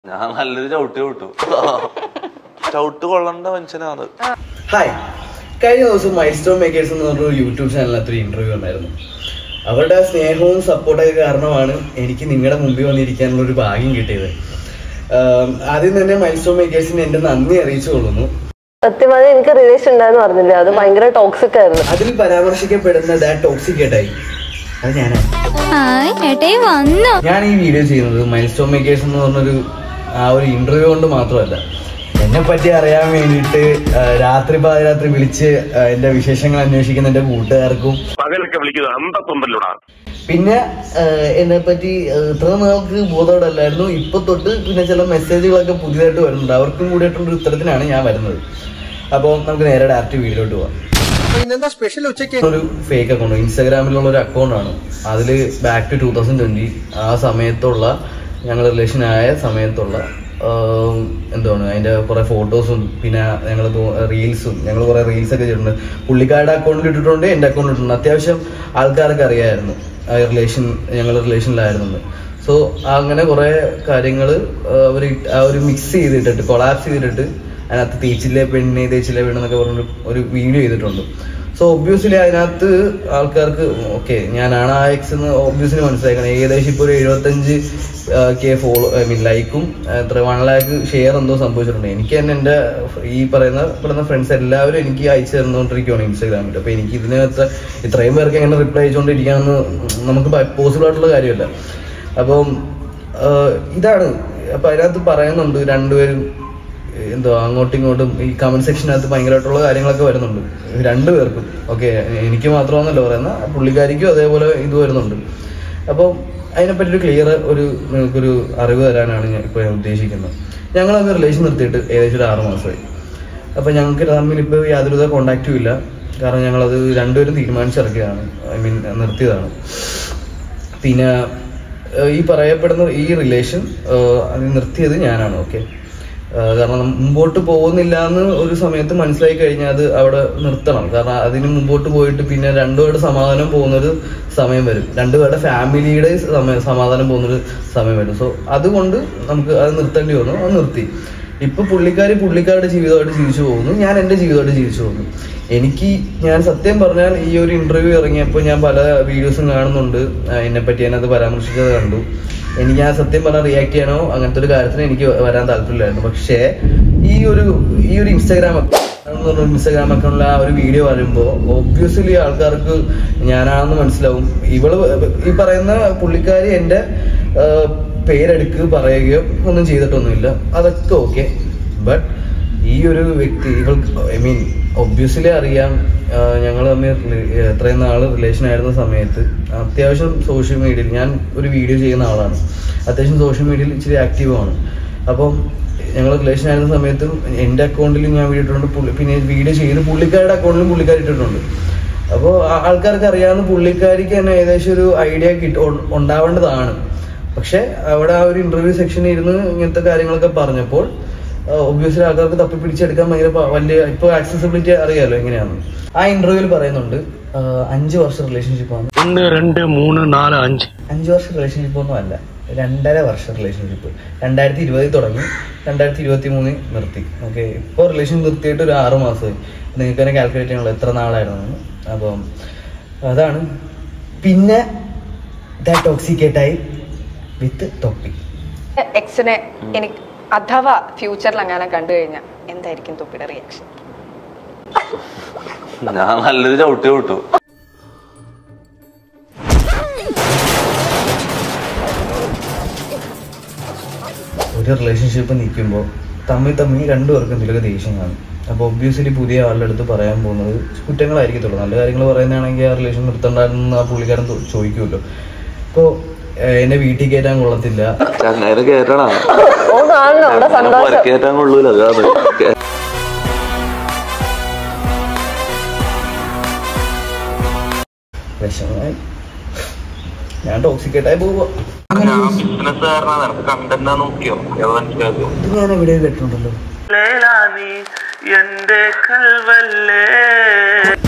ഞാൻ നല്ലൊരു ചവിട്ടി വിട്ടു ചവിട്ട് കൊള്ളണ്ട മനുഷ്യനാണ് ഹായ് കഴിഞ്ഞ ദിവസം മൈൽസ്റ്റോൺ മേക്കേഴ്സ് എന്ന് പറഞ്ഞ ഒരു യൂട്യൂബ് ചാനലിനകത്ത് ഒരു ഇന്റർവ്യൂ ഉണ്ടായിരുന്നു അവരുടെ സ്നേഹവും സപ്പോർട്ടൊക്കെ കാരണമാണ് എനിക്ക് നിങ്ങളുടെ മുമ്പിൽ വന്നിരിക്കാനുള്ള ഒരു ഭാഗ്യം കിട്ടിയത് ആം, ആദ്യം തന്നെ മൈൽസ്റ്റോൺ മേക്കേഴ്സിന് എന്റെ നന്ദി അറിയിച്ചു കൊള്ളുന്നു സത്യമായി എനിക്ക് റിലേഷൻ ഉണ്ടായെന്ന് പറഞ്ഞില്ലേ അത് ഭയങ്കര ടോക്സിക് ആയിരുന്നു അതിൽ പരാമർശിക്കപ്പെടുന്ന ദാ ടോക്സിക്കേട്ടായി അത് ഞാനാണ് ഹായ് ഏട്ടായി വന്നോ ഞാൻ ഈ വീഡിയോ ചെയ്യുന്നത് മൈൽസ്റ്റോൺ മേക്കേഴ്സ് എന്ന് പറഞ്ഞൊരു ആ ഒരു ഇന്റർവ്യൂ കൊണ്ട് മാത്രമല്ല എന്നെ പറ്റി അറിയാൻ വേണ്ടിയിട്ട് ആ, രാത്രി പാതിരാത്രി വിളിച്ച് ആ, എന്റെ വിശേഷങ്ങൾ അന്വേഷിക്കുന്ന എന്റെ കൂട്ടുകാർക്കും പകലൊക്കെ വിളിക്കുന്നത് അന്തത്തൊണ്ടല്ലോടാ പിന്നെ എന്നെ പറ്റി ഇത്ര നാൾക്ക് ബോധോടല്ലായിരുന്നു ഇപ്പൊ തൊട്ട് പിന്നെ ചില മെസ്സേജുകളൊക്കെ പുതിയതായിട്ട് വരുന്നുണ്ട് അവർക്കും കൂടിയിട്ടുള്ള ഒരു ഉത്തരത്തിനാണ് ഞാൻ വരുന്നത് അപ്പോൾ നമുക്ക് നേരെ ഡയറക്റ്റ് വീഡിയോട്ട് പോവാം ഒരു ഫേക്ക് അക്കൗണ്ട് ഇൻസ്റ്റാഗ്രാമിലുള്ള ഒരു അക്കൗണ്ട് ആണ് അതിൽ back to two thousand twenty ആ സമയത്തുള്ള ഞങ്ങൾ റിലേഷൻ ആയ സമയത്തുള്ള ആം, എന്താണ് അതിന്റെ കുറെ ഫോട്ടോസും പിന്നെ ഞങ്ങൾ റീൽസും ഞങ്ങൾ കുറെ റീൽസ് ഒക്കെ ചെയ്തിട്ടുണ്ട് പുള്ളിക്കാരുടെ അക്കൗണ്ടിൽ ഇട്ടിട്ടുണ്ട് എൻ്റെ അക്കൗണ്ടിൽ ഇട്ടിട്ടുണ്ട് അത്യാവശ്യം ആൾക്കാർക്ക് അറിയാമായിരുന്നു ആ റിലേഷൻ ഞങ്ങൾ റിലേഷനിലായിരുന്നു സോ അങ്ങനെ കുറെ കാര്യങ്ങൾ അവർ ആ ഒരു മിക്സ് ചെയ്തിട്ടിട്ട് കൊളാപ്സ് ചെയ്തിട്ട് അതിനകത്ത് തേച്ചില്ലേ പെണ്ണെ തേച്ചില്ലേ പെണ്ണെന്നൊക്കെ പറഞ്ഞൊരു ഒരു വീഡിയോ ചെയ്തിട്ടുണ്ട് സോ ഒബ്വിയസ്ലി അതിനകത്ത് ആൾക്കാർക്ക് ഓക്കെ ഞാനാണ് ആ എക്സ് എന്ന് ഒബ്വിയസ്ലി മനസ്സിലാക്കണം ഏകദേശം ഇപ്പോൾ ഒരു എഴുപത്തഞ്ച് കെ ഫോളോ ഐ മീൻ ലൈക്കും എത്ര വൺ ലാക്ക് ഷെയർ എന്തോ സംഭവിച്ചിട്ടുണ്ട് എനിക്ക് തന്നെ എൻ്റെ ഈ പറയുന്ന ഇവിടുന്ന ഫ്രണ്ട്സ് എല്ലാവരും എനിക്ക് അയച്ചു തന്നുകൊണ്ടിരിക്കുകയാണ് ഇൻസ്റ്റാഗ്രാമിൽ അപ്പോൾ എനിക്ക് ഇതിനകത്ത് ഇത്രയും പേർക്ക് എങ്ങനെ റിപ്ലൈ അയച്ചുകൊണ്ടിരിക്കുകയാണെന്ന് നമുക്ക് പോസിബിൾ ആയിട്ടുള്ള കാര്യമല്ല അപ്പം ആഹ് ഇതാണ് അപ്പൊ അതിനകത്ത് പറയുന്നുണ്ട് രണ്ടുപേരും എന്തോ അങ്ങോട്ടും ഇങ്ങോട്ടും ഈ കമന്റ് സെക്ഷനകത്ത് ഭയങ്കരമായിട്ടുള്ള കാര്യങ്ങളൊക്കെ വരുന്നുണ്ട് രണ്ടുപേർക്കും ഓക്കെ എനിക്ക് മാത്രമാണെന്നല്ല പറയുന്ന പുള്ളിക്കാരിക്കും അതേപോലെ ഇത് വരുന്നുണ്ട് അപ്പോൾ അതിനെപ്പറ്റി ഒരു ക്ലിയർ ഒരു നിങ്ങൾക്കൊരു അറിവ് തരാനാണ് ഞാൻ ഇപ്പോൾ ഉദ്ദേശിക്കുന്നത് ഞങ്ങൾ അത് റിലേഷൻ നിർത്തിയിട്ട് ഏകദേശം ഒരു ആറ് മാസമായി അപ്പോൾ ഞങ്ങൾക്ക് തമ്മിൽ ഇപ്പോൾ യാതൊരുവിധ കോണ്ടാക്റ്റും ഇല്ല കാരണം ഞങ്ങളത് രണ്ടുപേരും തീരുമാനിച്ചിറക്കിയതാണ് ഐ മീൻ നിർത്തിയതാണ് പിന്നെ ഏഹ് ഈ പറയപ്പെടുന്ന ഈ റിലേഷൻ അത് നിർത്തിയത് ഞാനാണ് ഓക്കെ കാരണം നം- മുമ്പോട്ട് പോകുന്നില്ല എന്ന് ഒരു സമയത്ത് മനസ്സിലായി കഴിഞ്ഞാൽ അത് അവിടെ നിർത്തണം കാരണം അതിന് മുമ്പോട്ട് പോയിട്ട് പിന്നെ രണ്ടുപേരുടെ സമാധാനം പോകുന്നൊരു സമയം വരും രണ്ടുപേരുടെ ഫാമിലിയുടെ സമയം സമാധാനം പോകുന്നൊരു സമയം വരും സോ അതുകൊണ്ട് നമുക്ക് അത് നിർത്തേണ്ടി വന്നു അത് നിർത്തി ഇപ്പൊ പുള്ളിക്കാരി പുള്ളിക്കാരുടെ ജീവിതമായിട്ട് ജീവിച്ചു പോകുന്നു ഞാൻ എൻ്റെ ജീവിതമായിട്ട് ജീവിച്ചു പോകുന്നു എനിക്ക് ഞാൻ സത്യം പറഞ്ഞാൽ ഈ ഒരു ഇന്റർവ്യൂ ഇറങ്ങിയപ്പോൾ ഞാൻ പല വീഡിയോസും കാണുന്നുണ്ട് ആ, എന്നെപ്പറ്റി അതിനകത്ത് പരാമർശിച്ചത് കണ്ടു എനിക്ക് ഞാൻ സത്യം പറഞ്ഞാൽ റിയാക്ട് ചെയ്യണോ അങ്ങനത്തെ ഒരു കാര്യത്തിന് എനിക്ക് വരാൻ താല്പര്യമില്ലായിരുന്നു പക്ഷേ ഈ ഒരു ഈ ഒരു ഇൻസ്റ്റാഗ്രാം ഇൻസ്റ്റാഗ്രാം അക്കൗണ്ടിൽ ആ ഒരു വീഡിയോ വരുമ്പോൾ ഒബ്വിയസ്ലി ആൾക്കാർക്ക് ഞാനാണെന്ന് മനസ്സിലാവും ഇവള് ഈ പറയുന്ന പുള്ളിക്കാരി എൻ്റെ ആ, പേരെടുക്ക് പറയുകയോ ഒന്നും ചെയ്തിട്ടൊന്നുമില്ല അതൊക്കെ ഓക്കെ ബട്ട് ഈ ഒരു വ്യക്തി ഇവൾക്ക് ഐ മീൻ ഒബ്വിയസ്ലി അറിയാം ഞങ്ങൾ തമ്മിൽ റി- എത്രയും നാൾ റിലേഷൻ ആയിരുന്ന സമയത്ത് അത്യാവശ്യം സോഷ്യൽ മീഡിയയിൽ ഞാൻ ഒരു വീഡിയോ ചെയ്യുന്ന ആളാണ് അത്യാവശ്യം സോഷ്യൽ മീഡിയയിൽ ഇച്ചിരി ആക്റ്റീവാണ് അപ്പം ഞങ്ങൾ റിലേഷൻ ആയിരുന്ന സമയത്ത് എൻ്റെ അക്കൗണ്ടിൽ ഞാൻ വീഡിയോ ഇട്ടിട്ടുണ്ട് പുള്ളി പിന്നെ വീഡിയോ ചെയ്ത് പുള്ളിക്കാരുടെ അക്കൗണ്ടിലും പുള്ളിക്കാരി ഇട്ടിട്ടുണ്ട് അപ്പോൾ ആൾക്കാർക്ക് അറിയാവുന്ന പുള്ളിക്കാരിക്ക് തന്നെ ഏകദേശം ഒരു ഐഡിയ കിട്ട ഉ- ഉണ്ടാവേണ്ടതാണ് പക്ഷെ അവിടെ ആ ഒരു ഇന്റർവ്യൂ സെക്ഷനിൽ ഇരുന്ന് ഇങ്ങനത്തെ കാര്യങ്ങളൊക്കെ പറഞ്ഞപ്പോൾ ഒബ്വിയസ്ലി ആൾക്കാർക്ക് തപ്പി പിടിച്ചെടുക്കാൻ ഭയങ്കര പ- വലിയ ഇപ്പോൾ ആക്സസിബിലിറ്റി അറിയാലോ എങ്ങനെയാണ് ആ ഇന്റർവ്യൂവിൽ പറയുന്നുണ്ട് ആ, അഞ്ച് വർഷം റിലേഷൻഷിപ്പാണ് ഒന്ന് രണ്ട് മൂന്ന് നാല് അഞ്ച് അഞ്ച് വർഷം റിലേഷൻഷിപ്പ് ഒന്നും അല്ല രണ്ടര വർഷം റിലേഷൻഷിപ്പ് രണ്ടായിരത്തി ഇരുപതിൽ തുടങ്ങി രണ്ടായിരത്തി ഇരുപത്തി മൂന്നിൽ നിർത്തി ഓക്കെ ഇപ്പോൾ റിലേഷൻ നിർത്തിയിട്ട് ഒരു ആറ് മാസമായി നിങ്ങൾക്ക് തന്നെ കാൽക്കുലേറ്റ് ചെയ്യാനുള്ള എത്ര നാളായിരുന്നു അപ്പം അതാണ് പിന്നെ ടോക്സിക്കേറ്റായി വിത്ത് ടോപ്പിക് എക്സിനെ എനിക്ക് അഥവാ ഫ്യൂച്ചറിൽ അങ്ങനെ കണ്ടു കഴിഞ്ഞാൽ എന്തായിരിക്കും തൊപ്പിയുടെ റിയാക്ഷൻ ഞാൻ നല്ലൊരു ചവിട്ടി വിട്ടു ഒരു റിലേഷൻഷിപ്പ് നിൽക്കുമ്പോൾ തമ്മിൽ തമ്മിൽ രണ്ടുപേർക്കും എന്തെങ്കിലുമൊക്കെ ദേഷ്യം കാണും അപ്പോൾ ഒബ്വിയസ്ലി പുതിയ ആളുടെ അടുത്ത് പറയാൻ പോകുന്നത് കുറ്റങ്ങളായിരിക്കത്തുള്ളൂ നല്ല കാര്യങ്ങൾ പറയുന്നതാണെങ്കിൽ ആ റിലേഷൻ നിർത്തണ്ടായിരുന്നു ആ പുള്ളിക്കാരൻ തോ- ചോദിക്കുമല്ലോ ഇപ്പോൾ എന്നെ വീട്ടിൽ കയറ്റാൻ കൊള്ളത്തില്ല ചങ്ങായിനെ കേട്ടണ ഓ കാണണം അവിടെ സന്തോഷം കേറ്റാൻ കൊള്ളൂല അതാണ് കേ- വിഷമമായി ഞാൻ ടോക്സിക്കേറ്റായി പോവുക ബിസിനസ് കാരണം നിനക്ക് കണ്ടന്റ് നോക്കിയോ ഏത് മനസ്സിലാക്കോ ഇത് ഞാൻ എവിടെയോ കേട്ടിട്ടുണ്ടല്ലോ ലേലാ നീ എന്റെ കൽവല്ലേ